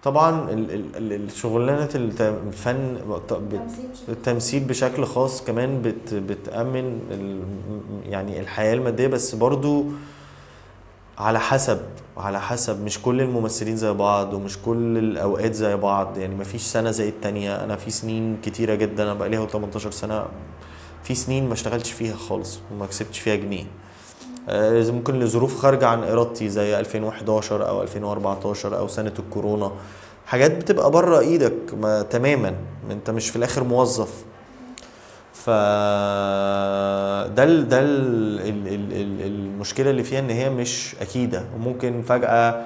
طبعا ال- ال- ال- الشغلانه الت- الفن بت- التمثيل بشكل خاص كمان بت بتأمن ال- يعني الحياة المادية بس برضو على حسب على حسب مش كل الممثلين زي بعض ومش كل الأوقات زي بعض يعني مفيش سنة زي التانية أنا في سنين كتيرة جدا أنا بقالي 18 سنة في سنين ما اشتغلتش فيها خالص وما كسبتش فيها جنيه آه، إذا ممكن لظروف خارجة عن إرادتي زي 2011 أو 2014 أو سنة الكورونا حاجات بتبقى بره إيدك ما تماما أنت مش في الآخر موظف ف ده ال ده ال ال ال ال المشكله اللي فيها ان هي مش اكيده وممكن فجاه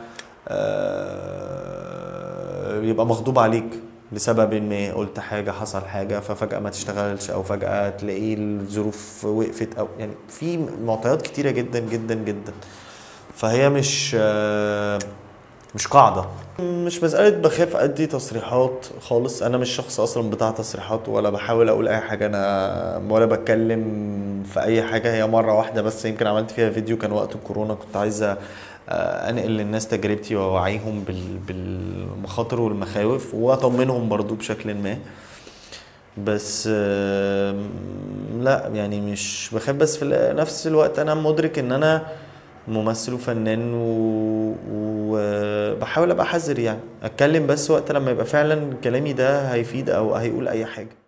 آه، يبقى مغضوب عليك لسبب ما قلت حاجه حصل حاجه ففجاه ما تشتغلش او فجاه تلاقيه الظروف وقفت او يعني في معطيات كتيره جدا جدا جدا فهي مش آه، مش قاعده مش مسألة بخاف أدي تصريحات خالص أنا مش شخص أصلا بتاع تصريحات ولا بحاول أقول أي حاجة أنا ولا بتكلم في أي حاجة هي مرة واحدة بس يمكن عملت فيها فيديو كان وقت الكورونا كنت عايزة آه، أنقل للناس تجربتي وأوعيهم بال- بالمخاطر والمخاوف وأطمنهم برضو بشكل ما بس آم، لا يعني مش بخاف بس في نفس الوقت أنا مدرك إن أنا ممثل وفنان و- وبحاول ابقى حذر يعني اتكلم بس وقت لما يبقى فعلا كلامي ده هيفيد او هيقول اي حاجه